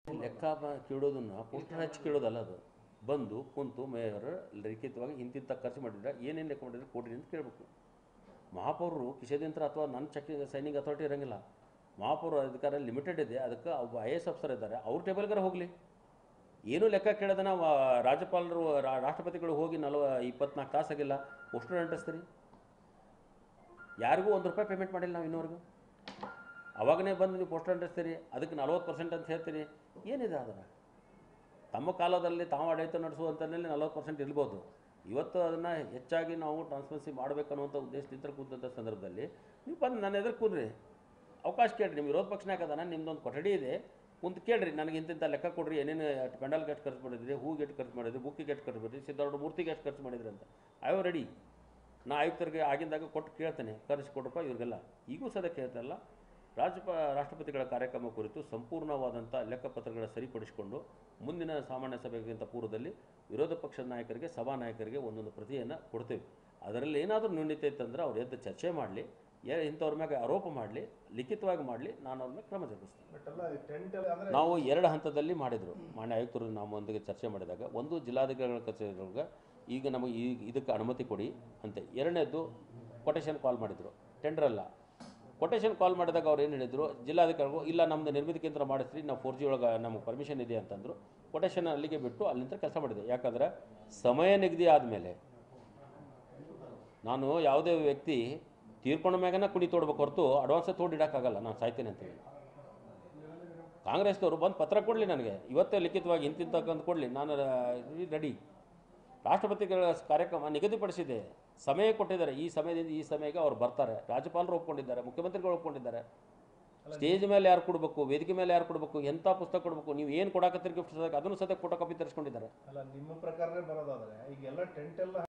ಲೆಕ್ಕ ಬ- ಕೇಳೋದನ್ನ ಪೋಸ್ಟರ್ ಹಚ್ಚಿ ಕೇಳೋದಲ್ಲ ಅದು ಬಂದು ಕುಂತು ಮೇಯರ್ ಲಿಖಿತವಾಗಿ ಇಂತಿಂತ ಖರ್ಚು ಮಾಡಿದ್ರೆ ಏನೇನು ಲೆಕ್ಕ ಮಾಡಿದ್ರೆ ಕೊಡ್ರಿ ಅಂತ ಕೇಳಬೇಕು ಮಹಾಪೌರರು ಕಿಶೇದಿಂತ್ರ ಅಥವಾ ನನ್ನ ಚೆಕ್ ಸೈನಿಂಗ್ ಅಥಾರಿಟಿ ಇರೋಂಗಿಲ್ಲ ಮಹಾಪೌರ ಅಧಿಕಾರ ಲಿಮಿಟೆಡ್ ಇದೆ ಅದಕ್ಕೆ ಒಬ್ಬ ಐ ಎಸ್ ಆಫೀಸರ್ ಇದ್ದಾರೆ ಅವ್ರ ಟೇಬಲ್ಗಾರ ಹೋಗಲಿ ಏನೂ ಲೆಕ್ಕ ಕೇಳೋದನ್ನ ವ- ರಾಜ್ಯಪಾಲರು ರಾ- ರಾಷ್ಟ್ರಪತಿಗಳು ಹೋಗಿ ನಲ್ವ ಇಪ್ಪತ್ನಾಲ್ಕು ತಾಸಾಗಿಲ್ಲ ಪೋಸ್ಟರ್ ಅಂಟಿಸ್ತೀರಿ ಯಾರಿಗೂ ಒಂದು ರೂಪಾಯಿ ಪೇಮೆಂಟ್ ಮಾಡಿಲ್ಲ ನಾವು ಇನ್ನೂವರೆಗೂ ಅವಾಗನೇ ಬಂದು ನೀವು ಪೋಸ್ಟರ್ ಅಂಟಿಸ್ತೀರಿ ಅದಕ್ಕೆ ನಲ್ವತ್ತು ಪರ್ಸೆಂಟ್ ಅಂತ ಹೇಳ್ತೀರಿ ಏನಿದೆ ಅದರ ತಮ್ಮ ಕಾಲದಲ್ಲಿ ತಾವು ಆಡಳಿತ ನಡೆಸುವಂಥದ್ರಲ್ಲಿ ನಲ್ವತ್ತು ಪರ್ಸೆಂಟ್ ಇರ್ಬೋದು ಇವತ್ತು ಅದನ್ನು ಹೆಚ್ಚಾಗಿ ನಾವು ಟ್ರಾನ್ಸ್ಪರೆನ್ಸಿ ಮಾಡಬೇಕನ್ನುವಂಥ ಉದ್ದೇಶದಿಂದ ಕೂತಂಥ ಸಂದರ್ಭದಲ್ಲಿ ನೀವು ಬಂದು ನನ್ನ ಎದುರು ಕೂಡ್ರಿ ಅವಕಾಶ ಕೇಳ್ರಿ ನಿಮ್ಮ ವಿರೋಧ ಪಕ್ಷ ಯಾಕದಾನ ನಿಮ್ದೊಂದು ಕೊಠಡಿ ಇದೆ ಕುಂತು ಕೇಳ್ರಿ ನನಗೆ ಇಂತಿಂಥ ಲೆಕ್ಕ ಕೊಡ್ರಿ ಏನೇನು ಪೆಂಡಲ್ಗೆ ಎಷ್ಟು ಖರ್ಚು ಮಾಡಿದ್ರಿ ಹೂಗೆ ಎಷ್ಟು ಖರ್ಚು ಮಾಡಿದ್ರಿ ಬುಕ್ಕಿಗೆ ಎಷ್ಟು ಖರ್ಚು ಮಾಡಿದ್ರಿ ಸಿದ್ಧಾರೂಢ ಮೂರ್ತಿಗೆ ಎಷ್ಟು ಖರ್ಚು ಮಾಡಿದ್ರಿ ಅಂತ ಐ ಆಮ್ ರೆಡಿ ನಾ ಆಯುಕ್ತರಿಗೆ ಆಗಿಂದಾಗ ಕೊಟ್ಟು ಕೇಳ್ತೇನೆ ಕರೆಸಿ ಕೊಡ್ರಪ್ಪ ಇವ್ರಿಗೆಲ್ಲ ಈಗೂ ಸದ್ಯ ಕೇಳ್ತಾರಲ್ಲ ರಾಜ್ಯಪ ರಾಷ್ಟ್ರಪತಿಗಳ ಕಾರ್ಯಕ್ರಮ ಕುರಿತು ಸಂಪೂರ್ಣವಾದಂಥ ಲೆಕ್ಕಪತ್ರಗಳ ಸರಿಪಡಿಸಿಕೊಂಡು ಮುಂದಿನ ಸಾಮಾನ್ಯ ಸಭೆಗಿಂತ ಪೂರ್ವದಲ್ಲಿ ವಿರೋಧ ಪಕ್ಷದ ನಾಯಕರಿಗೆ ಸಭಾ ನಾಯಕರಿಗೆ ಒಂದೊಂದು ಪ್ರತಿಯನ್ನು ಕೊಡ್ತೇವೆ ಅದರಲ್ಲಿ ಏನಾದರೂ ನ್ಯೂನ್ಯತೆ ಇತ್ತಂದ್ರೆ ಅವ್ರು ಎದ್ದು ಚರ್ಚೆ ಮಾಡಲಿ ಏ ಇಂಥವ್ರ ಮ್ಯಾಗೆ ಆರೋಪ ಮಾಡಲಿ ಲಿಖಿತವಾಗಿ ಮಾಡಲಿ ನಾನು ಅವ್ರ ಮೇಲೆ ಕ್ರಮ ಜರುಗಿಸ್ತೀನಿ ಬಟ್ ಅಲ್ಲ ಟೆಂಟ್ ಅಂದ್ರೆ ನಾವು ಎರಡು ಹಂತದಲ್ಲಿ ಮಾಡಿದರು ಮಾನ್ಯ ಆಯುಕ್ತರು ನಮ್ಮೊಂದಿಗೆ ಚರ್ಚೆ ಮಾಡಿದಾಗ ಒಂದು ಜಿಲ್ಲಾಧಿಕಾರಿಗಳ ಕಚೇರಿಗಳಿಗೆ ಈಗ ನಮಗೆ ಈ ಇದಕ್ಕೆ ಅನುಮತಿ ಕೊಡಿ ಅಂತೆ ಎರಡನೇದ್ದು ಕೊಟೇಶನ್ ಕಾಲ್ ಮಾಡಿದರು ಟೆಂಡರ್ ಅಲ್ಲ ಕೊಟೇಶನ್ ಕಾಲ್ ಮಾಡಿದಾಗ ಅವ್ರು ಏನು ಹೇಳಿದರು ಜಿಲ್ಲಾಧಿಕಾರಿಗಳು ಇಲ್ಲ ನಮ್ಮದು ನಿರ್ಮಿತಿ ಕೇಂದ್ರ ಮಾಡಿಸ್ರಿ ನಾವು ಫೋರ್ ಜಿ ಒಳಗೆ ನಮಗೆ ಪರ್ಮಿಷನ್ ಇದೆ ಅಂತಂದರು ಕೊಟೇಶನ್ ಅಲ್ಲಿಗೆ ಬಿಟ್ಟು ಅಲ್ಲಿಂದ ಕೆಲಸ ಮಾಡಿದೆ ಯಾಕಂದರೆ ಸಮಯ ನಿಗದಿ ಆದಮೇಲೆ ನಾನು ಯಾವುದೇ ವ್ಯಕ್ತಿ ತೀರ್ಕೊಂಡ ಮ್ಯಾಗನ ಕುಣಿ ತೋಡ್ಬೇಕು ಹೊರತು ಅಡ್ವಾನ್ಸ್ ತೋಡಿಡೋಕ್ಕಾಗಲ್ಲ ನಾನು ಸಾಯ್ತೇನೆ ಅಂತೇಳಿ ಕಾಂಗ್ರೆಸ್ನವರು ಬಂದು ಪತ್ರ ಕೊಡಲಿ ನನಗೆ ಇವತ್ತೇ ಲಿಖಿತವಾಗಿ ಇಂತಿಂತಕ್ಕಂತ ಕೊಡಲಿ ನಾನು ರೆಡಿ ರಾಷ್ಟ್ರಪತಿಗಳ ಕಾರ್ಯಕ್ರಮ ನಿಗದಿಪಡಿಸಿದೆ ಸಮಯ ಕೊಟ್ಟಿದ್ದಾರೆ ಈ ಸಮಯದಿಂದ ಈ ಸಮಯಕ್ಕೆ ಅವ್ರು ಬರ್ತಾರೆ ರಾಜ್ಯಪಾಲರು ಒಪ್ಕೊಂಡಿದ್ದಾರೆ ಮುಖ್ಯಮಂತ್ರಿಗಳು ಒಪ್ಕೊಂಡಿದ್ದಾರೆ ಸ್ಟೇಜ್ ಮೇಲೆ ಯಾರು ಕೊಡಬೇಕು ವೇದಿಕೆ ಮೇಲೆ ಯಾರು ಕೊಡಬೇಕು ಎಂಥ ಪುಸ್ತಕ ಕೊಡಬೇಕು ನೀವು ಏನು ಕೊಡಕತ್ತಿರಿ ಗಿಫ್ಟ್ ಅದನ್ನು ಸದ್ಯ ಫೋಟೋ ಕಾಪಿ ತರಿಸ್ಕೊಂಡಿದ್ದಾರೆ ಅಲ್ಲ ನಿಮ್ಮ ಪ್ರಕಾರನೇ ಬರೋದಾದ್ರೆ ಈಗ ಎಲ್ಲ ಟೆಂಟ್ ಎಲ್ಲ